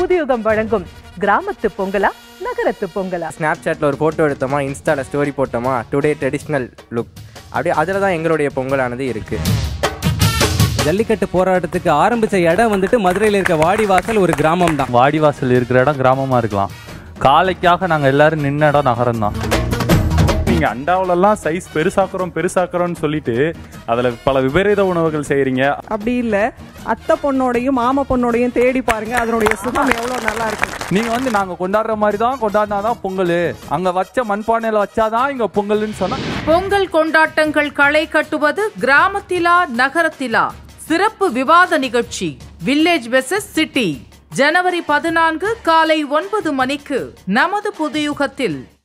புதியுகம் வழங்கும் கிராமத்து பொங்கலா நகரத்து பொங்கலா ஸ்னாப் சாட்டில் ஒரு ஃபோட்டோ எடுத்தோமா இன்ஸ்டாவில் ஸ்டோரி போட்டோமா டுடே ட்ரெடிஷ்னல் லுக் அப்படியே அதில் தான் எங்களுடைய பொங்கலானது இருக்குது ஜல்லிக்கட்டு போராட்டத்துக்கு ஆரம்பிச்ச இடம் வந்துட்டு மதுரையில் இருக்க வாடிவாசல் ஒரு கிராமம் தான் வாடிவாசல் இருக்கிற இடம் கிராமமாக இருக்கலாம் காலைக்காக நாங்கள் எல்லாரும் நின்ன இடம் நகரம் தான் நீங்க அண்டாவிலலாம் சைஸ் பெருசாக்குறோம் பெருசாக்குறோம்னு சொல்லிட்டு அதுல பல விபரீத உணவுகள் செய்றீங்க அப்படி இல்ல அத்தை பொண்ணோடையும் மாமா பொண்ணோடையும் தேடி பாருங்க அதனுடைய சுகம் எவ்வளவு நல்லா இருக்கு நீங்கள் வந்து நாங்கள் கொண்டாடுற மாதிரி தான் கொண்டாடினாதான் பொங்கல் அங்கே வச்ச மண்பானையில் வச்சாதான் இங்கே பொங்கல்னு சொன்னால் பொங்கல் கொண்டாட்டங்கள் களை கட்டுவது கிராமத்திலா நகரத்திலா சிறப்பு விவாத நிகழ்ச்சி வில்லேஜ் வெசஸ் சிட்டி ஜனவரி பதினான்கு காலை ஒன்பது மணிக்கு நமது புதுயுகத்தில்